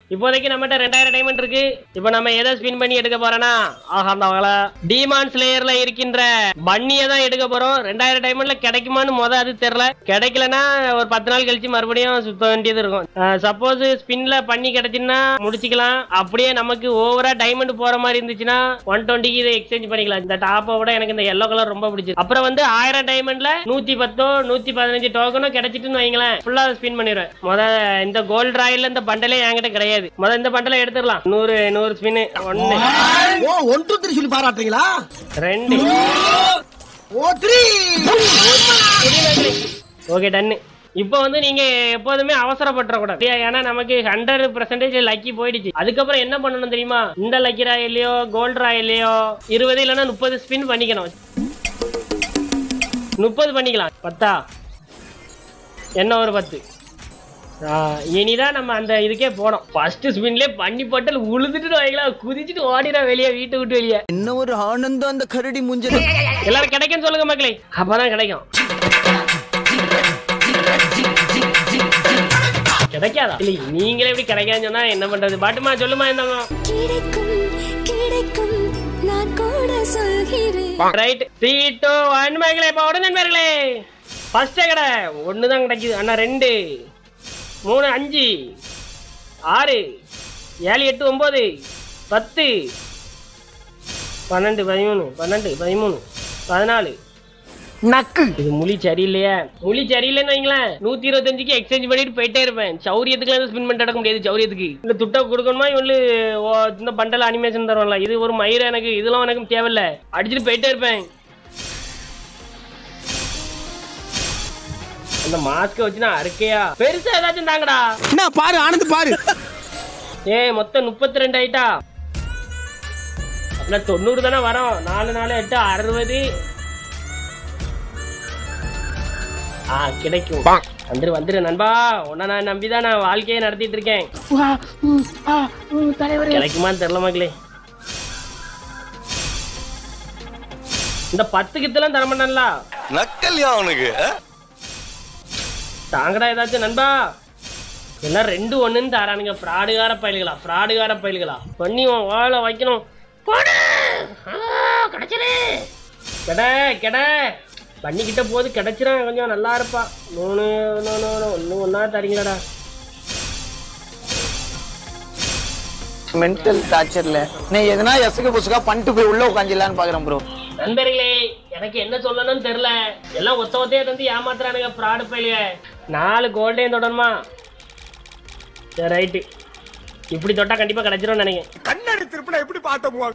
இப்போதைக்கு நம்மகிட்ட ரெண்டாயிரம் டைமண்ட் இருக்கு இப்போ நம்ம எதை ஸ்பின் பண்ணி எடுக்க போறோம்னா ஆஹா அந்த டிமான் ஸ்லேயர்ல இருக்கின்ற பன்னியை தான் எடுக்க போறோம் ரெண்டாயிரம் டைமண்ட்ல கிடைக்குமான்னு முத அது தெரியல கிடைக்கலனா ஒரு பத்து நாள் கழிச்சு மறுபடியும் சுத்த வேண்டியது இருக்கும் சப்போஸ் ஸ்பின்ல பண்ணி கிடைச்சுன்னா முடிச்சுக்கலாம் அப்படியே நமக்கு ஓவரா டைமண்ட் போற மாதிரி இருந்துச்சுன்னா ஒன் டுவெண்ட்டிக்கு இதை எக்ஸ்சேஞ்ச் பண்ணிக்கலாம் இந்த டாப்பை விட எனக்கு இந்த எல்லோ கலர் ரொம்ப பிடிச்சது அப்புறம் வந்து ஆயிரம் டைமண்ட்ல நூத்தி பத்தோ நூத்தி பதினஞ்சு டோக்கனோ கிடைச்சிட்டுன்னு வைங்களேன் ஃபுல்லா ஸ்பின் பண்ணிடுவேன் முத இந்த கோல்ட் ராயில் இந்த பண்டலே என்கிட்ட கிடையாது முத இந்த பண்டலை எடுத்துடலாம் நூறு நூறு ஸ்பின் ஒன்னு ஓ ஒன் டூ த்ரீ சொல்லி பாராட்டுறீங்களா ரெண்டு ஓ த்ரீ ஓகே டன்னு இப்போ வந்து நீங்க எப்போதுமே அவசரப்பட்டுறக்கூடாது இல்லையா? ஏன்னா நமக்கு ஹண்ட்ரட் பர்சன்டேஜ் லக்கி போயிடுச்சு அதுக்கப்புறம் என்ன பண்ணணும் தெரியுமா இந்த லக்கி ராயிலையோ கோல்ட் ராயிலையோ இருபது இல்லைன்னா முப்பது ஸ்பின் பண்ணிக்கணும் முப்பது பண்ணிக்கலாம் பத்தா என்ன ஒரு பத்து ஆ, இனிதான் நம்ம அந்த இதுக்கே போனோம் ஃபர்ஸ்ட் ஸ்பின்லேயே பண்ணி பட்டல் உழுதுட்டு வைக்கலாம் குதிச்சுட்டு ஓடிடா வெளியே வீட்டை விட்டு வெளியே என்ன ஒரு ஆனந்தம் அந்த கரடி முஞ்சல எல்லாரும் கிடைக்கும் சொல்லுங்க மக்களே அப்பதான் கிடைக்கும் கிடைக்காதா இல்ல நீங்களே எப்படி கிடைக்காதுன்னு சொன்னா என்ன பண்றது பாட்டுமா சொல்லுமா இருந்தாங்க கிடைக்கும் கிடைக்கும் நான் கூட சொல்கிறேன் ரைட் த்ரீ டூ ஒன் மக்களே இப்போ உடனே நண்பர்களே ஃபர்ஸ்ட் கடை ஒன்று தான் கிடைக்குது அண்ணா ரெண்டு மூணு அஞ்சு ஆறு ஏழு எட்டு ஒம்பது பத்து பன்னெண்டு பதிமூணு பன்னெண்டு பதிமூணு பதினாலு நக்கு இது முழி சரியில்லையா முழி சரியில்லைன்னு வைங்களேன் நூத்தி இருபத்தஞ்சுக்கு எக்ஸ்சேஞ்ச் பண்ணிட்டு போயிட்டே இருப்பேன் சௌரியத்துக்குலாம் ஸ்பின் பண்ணிட்டு நடக்க முடியாது சௌரியத்துக்கு இந்த துட்டை கொடுக்கணுமா இவனு இந்த பண்டல் அனிமேஷன் தருவான்ல இது ஒரு மயிர் எனக்கு இதெல்லாம் எனக்கு தேவையில்ல அடிச்சுட்டு போயிட்டே இருப்பேன் அந்த மாஸ்க வச்சு நான் அறுக்கையா பெருசா ஏதாச்சும் தாங்கடா என்ன பாரு ஆனந்த் பாரு ஏய் மொத்தம் முப்பத்தி ரெண்டு ஆயிட்டா அப்படின்னா தொண்ணூறு தானே வரோம் நாலு நாலு எட்டு அறுபது ஆ கிடைக்கும் வந்துரு வந்துரு நண்பா உன்னை நான் நம்பிதான் நான் வாழ்க்கையை நடத்திட்டு இருக்கேன் கிடைக்குமான்னு தெரியல மக்களே இந்த பத்து கித்தெல்லாம் தர மாட்டான்ல நக்கல்யா அவனுக்கு தாங்கடா ஏதாச்சும் நண்பா எல்லாம் ரெண்டு ஒண்ணுன்னு தாரானுங்க ஃப்ராடுகார பயல்களா ஃப்ராடுகார பயல்களா பண்ணி உன் வாழை வைக்கணும் போடு. ஆ, கிடைச்சிரு கெட கெட பண்ணிக்கிட்ட போது கிடைச்சிரும் கொஞ்சம் நல்லா இருப்பா மூணு ஒன்று ஒன்று ஒன்றா தரீங்களாடா மென்டல் டார்ச்சர்ல நீ எதனா எசகு புசுக்கா பண்ணிட்டு போய் உள்ள உட்காந்துலான்னு பாக்குறேன் ப்ரோ நண்பர்களே எனக்கு என்ன சொல்லணும்னு தெரியல எல்லாம் ஒத்த ஒத்தையா தந்து ஏமாத்துறானுங்க ஃப்ராடு பயிலுங்க நாலு கோல்டையும் தொடணுமா சரி ரைட்டு இப்படி தொட்டா கண்டிப்பா கிடைச்சிரும்னு நினைக்கிறேன் கண்ணாடி திருப்பினா எப்படி பார்த்தோம்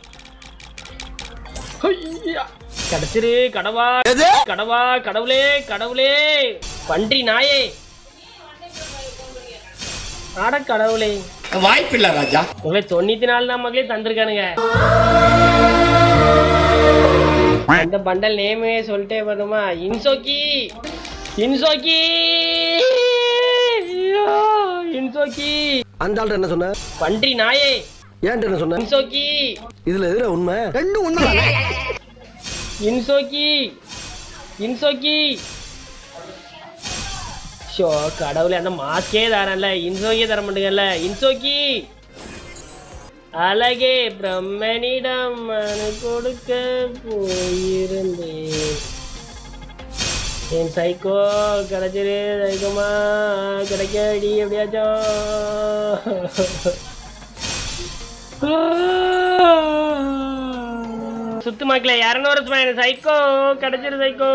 கிடைச்சிரு கடவா கடவா கடவுளே கடவுளே பன்றி நாயே அட கடவுளே வாய்ப்பில்ல ராஜா உங்களை தொண்ணூத்தி நாலு தான் மக்களே தந்திருக்கானுங்க அந்த பண்டல் நேமே சொல்லிட்டே பார்த்தோமா இன்சோக்கி இன்சோக்கி ஐயோ, இன்சோக்கி அந்த ஆள்கிட்ட என்ன சொன்ன பன்றி நாயே ஏன்ட்ட என்ன சொன்ன இன்சோக்கி இதுல எதுல உண்மை ரெண்டு உண்மை இன்சோக்கி இன்சோக்கி ஷோ கடவுளே அந்த மாஸ்கே தரல இன்சோக்கி தர மாட்டேங்கல்ல இன்சோக்கி அழகே பிரம்மனிடம் மனு கொடுக்க போயிருந்தேன் என் சைக்கோ கிடைச்சிரு சைக்கோமா கிடைக்கடி எப்படியாச்சும் சுத்து மக்களே இரநூறு ஸ்மைன் சைக்கோ கிடைச்சிரு சைக்கோ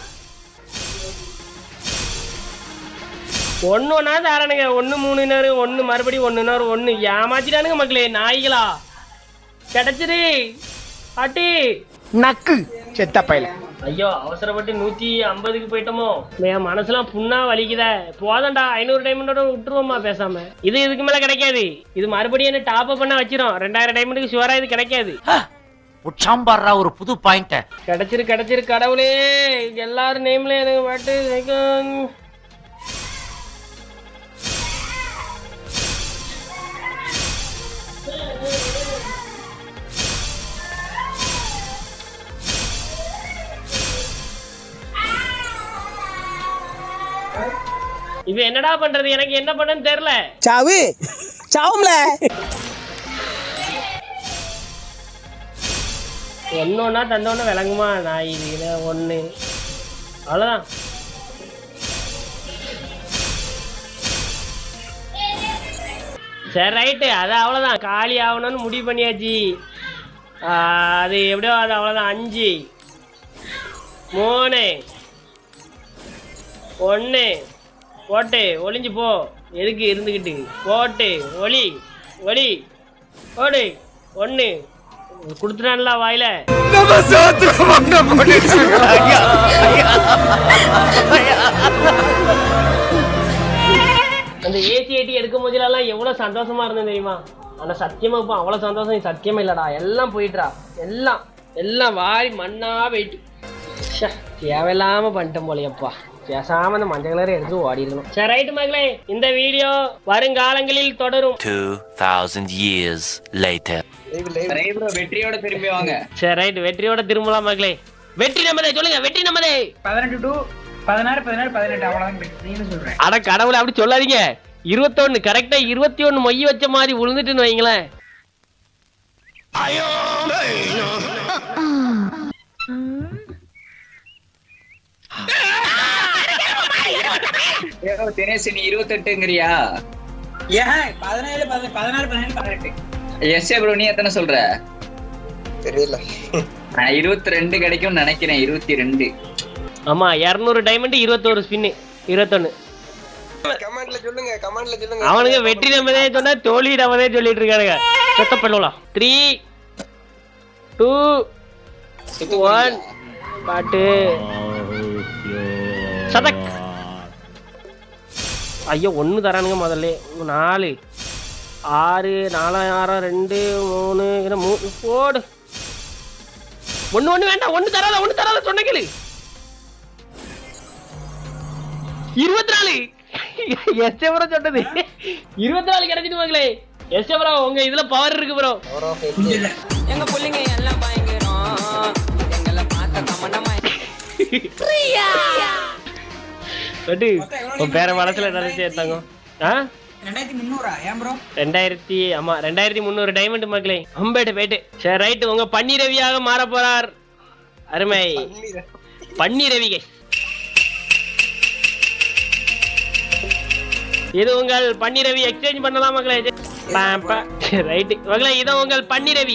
ஒன்னு ஒன்னா தாரானுங்க ஒன்னு மூணு நேரம் ஒன்னு மறுபடியும் ஒன்னு நேரம் ஒன்னு ஏமாத்திட்டானுங்க மக்களே நாய்களா கிடைச்சிரு பாட்டி நக்கு செத்த பையல ஐயோ அவசரப்பட்டு நூத்தி ஐம்பதுக்கு போயிட்டோமோ என் மனசுலாம் புண்ணா வலிக்குதே போதண்டா ஐநூறு டைமண்டோட விட்டுருவோமா பேசாம இது இதுக்கு மேல கிடைக்காது இது மறுபடியும் என்ன டாப் பண்ண வச்சிரும் ரெண்டாயிரம் டைமண்டுக்கு ஷுவரா இது கிடைக்காது உச்சாம்பாடுறா ஒரு புது பாயிண்ட் கிடைச்சிரு கிடைச்சிரு கடவுளே எல்லாரும் நேம்ல எனக்கு பாட்டு வைக்கும். இப்ப என்னடா பண்றது எனக்கு என்ன பண்ணன்னு தெரியல சாவு சாவும்ல ஒன்னொன்னா தந்தோன்னு விளங்குமா நான் இது இது ஒன்று அவ்வளோதான் சரி ரைட்டு அது அவ்வளோதான் காலி ஆகணும்னு முடிவு பண்ணியாச்சு ஆ, அது எப்படியோ அது அவ்வளோதான் அஞ்சு மூணு ஒன்று போட்டு ஒளிஞ்சு போ எதுக்கு இருந்துக்கிட்டு போட்டு ஒளி ஒளி போடு ஒன்று கொடுத்துட்டான்ல வாயில அந்த ஏசி ஏடி எடுக்கும் போதெல்லாம் எவ்வளவு சந்தோஷமா இருந்தது தெரியுமா ஆனா சத்தியமா இப்போ அவ்வளவு சந்தோஷம் சத்தியமா இல்லடா எல்லாம் போயிட்டுறா எல்லாம் எல்லாம் வாரி மண்ணா போயிட்டு ச்சே, தேவையில்லாம பண்ணிட்டேன் போலையப்பா பேசாம அந்த மஞ்சள் கலரை எடுத்து ஓடி இருக்கணும் சரி ரைட்டு மகளே இந்த வீடியோ வருங்காலங்களில் தொடரும் 2000 years later. வெற்றியோட திரும்பி வாங்க சரி ரைட் வெற்றியோட திரும்பலாம் மகளே வெற்றி நம்மதே சொல்லுங்க வெற்றி நம்மதே பதினெட்டு டு பதினாறு பதினாறு பதினெட்டு அவ்வளவுதான் நீங்க சொல்றேன் அட கடவுளை அப்படி சொல்லாதீங்க இருபத்தொன்னு கரெக்டா இருபத்தி ஒன்னு மொய் வச்ச மாதிரி விழுந்துட்டுன்னு வைங்களேன் ஏதோ தினேஷ் நீ இருபத்தெட்டுங்கிறியா ஏன் பதினேழு பதினாலு பதினேழு பதினெட்டு எஸ் ப்ரோ நீ எத்தனை சொல்ற தெரியல நான் இருபத்தி ரெண்டு கிடைக்கும்னு நினைக்கிறேன் இருபத்தி ரெண்டு ஆமா இருநூறு டைமண்ட் இருபத்தோரு ஸ்பின்னு இருபத்தொன்னு கமெண்ட்ல சொல்லுங்க கமெண்ட்ல சொல்லுங்க அவனுங்க வெற்றி நம்மதே சொன்னா தோல்வி நம்மதே சொல்லிட்டு இருக்கானுங்க செத்த பண்ணலாம் த்ரீ டூ ஒன் பாட்டு சதக் ஐயோ ஒன்று தரானுங்க முதல்ல நாலு ஆறு நாலாயிரம் ரெண்டு மூணு என்ன மூணு போடு ஒன்று ஒன்று வேண்டாம் ஒன்று தராத ஒன்று தராத சொன்ன கேளு இருபத்தி நாலு எஸ் ப்ரோ சொன்னது இருபத்தி நாலு கிடைச்சிட்டு மகளே எஸ் ப்ரோ உங்க இதுல பவர் இருக்கு ப்ரோ எங்க புள்ளைங்க எல்லாம் பயங்கரம் எங்களை பார்த்த கமனமா பட்டு உன் பேர மனசுல நினைச்சு எடுத்தாங்க ஆ ரெண்டாயிரத்தி முந்நூறா ஏன் ப்ரோ ரெண்டாயிரத்தி ஆமா ரெண்டாயிரத்தி முந்நூறு டைமண்ட் மக்களே அம்பேட்டு போயிட்டு சரி ரைட்டு உங்க பன்னி ரவியாக மாற போறார் அருமை பன்னி ரவி guys. இது உங்கள் பன்னி ரவி எக்ஸ்சேஞ்ச் பண்ணலாம் மக்களே ரைட்டு மகளே இது உங்கள் பன்னி ரவி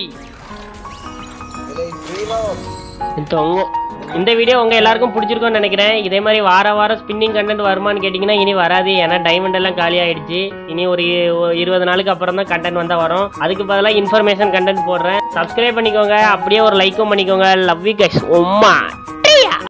தொங்கு இந்த வீடியோ உங்க எல்லாருக்கும் பிடிச்சிருக்கும்னு நினைக்கிறேன் இதே மாதிரி வார வாரம் ஸ்பின்னிங் கண்டென்ட் வருமான்னு கேட்டிங்கன்னா இனி வராது ஏன்னா டைமண்ட் எல்லாம் காலி ஆயிடுச்சு இனி ஒரு இ- இருபது நாளுக்கு அப்புறம் தான் கண்டென்ட் வந்தா வரும் அதுக்கு பதிலாக இன்ஃபர்மேஷன் கண்டென்ட் போடுறேன் சப்ஸ்கிரைப் பண்ணிக்கோங்க அப்படியே ஒரு லைக்கும் பண்ணிக்கோங்க லவ் யூ கைஸ் உம்மா